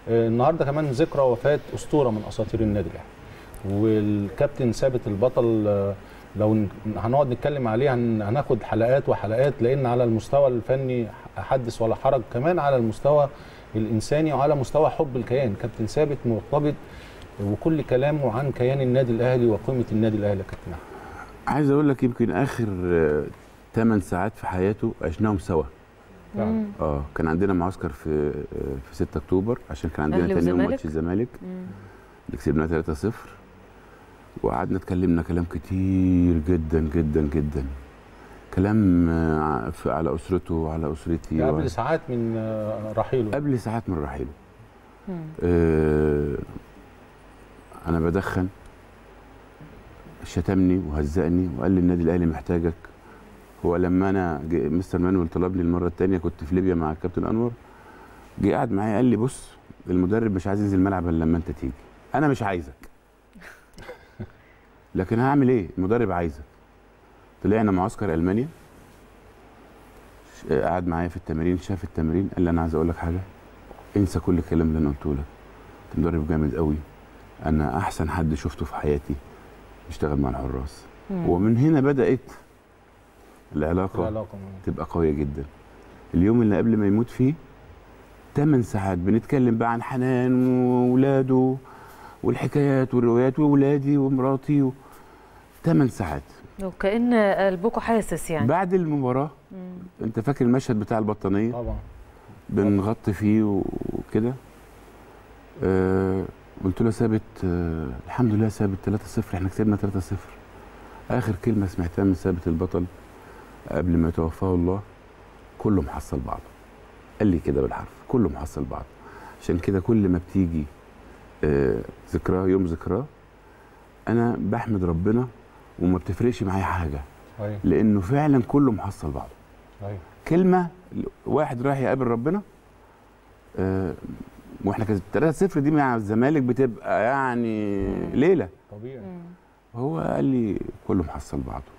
آه، النهارده كمان ذكرى وفاه اسطوره من اساطير النادي الاهلي والكابتن ثابت البطل آه، لو ن- هنقعد نتكلم عليه هن- هناخد حلقات وحلقات لان على المستوى الفني حدث ولا حرج كمان على المستوى الانساني وعلى مستوى حب الكيان كابتن ثابت مرتبط وكل كلامه عن كيان النادي الاهلي وقيمه النادي الاهلي يا كابتن احمد عايز اقول لك يمكن اخر 8 ساعات في حياته عشناهم سوا فعلا. مم. اه كان عندنا معسكر في آه، في 6 اكتوبر عشان كان عندنا أهلي تاني يوم وزمالك؟ ماتش الزمالك مم. اللي كسبناه 3-0 وقعدنا اتكلمنا كلام كتير جدا جدا جدا كلام آه، في- على اسرته وعلى اسرتي قبل وعلى- ساعات من آه، رحيله قبل ساعات من رحيله مم. آه، انا بدخن شتمني وهزقني وقال لي النادي الاهلي محتاجك هو لما انا جه- مستر مانويل طلبني المره الثانيه كنت في ليبيا مع الكابتن انور جه قعد معايا قال لي بص المدرب مش عايز ينزل الملعب الا لما انت تيجي انا مش عايزك لكن هعمل ايه المدرب عايزك طلعنا معسكر المانيا ش- قعد معايا في التمارين شاف التمرين قال لي انا عايز اقول لك حاجه انسى كل الكلام اللي انا قلته لك انت مدرب جامد قوي انا احسن حد شفته في حياتي يشتغل مع الحراس مم. ومن هنا بدات العلاقه العلاقه تبقى قويه جدا اليوم اللي قبل ما يموت فيه 8 ساعات بنتكلم بقى عن حنان وولاده والحكايات والروايات وولادي ومراتي و... 8 ساعات وكأن قلبكم حاسس يعني بعد المباراه مم. انت فاكر المشهد بتاع البطانيه طبعا بنغطي فيه وكده آه قلت له ثابت آه الحمد لله ثابت 3-0 احنا كسبنا 3-0 اخر كلمه سمعتها من ثابت البطل قبل ما يتوفاه الله كله محصل بعضه قال لي كده بالحرف كله محصل بعضه عشان كده كل ما بتيجي آه ذكراه يوم ذكراه انا بحمد ربنا وما بتفرقش معايا حاجه ايوه لانه فعلا كله محصل بعضه ايوه كلمه واحد رايح يقابل ربنا آه واحنا كانت 3 0 دي مع الزمالك بتبقى يعني ليله طبيعي مم. هو قال لي كله محصل بعضه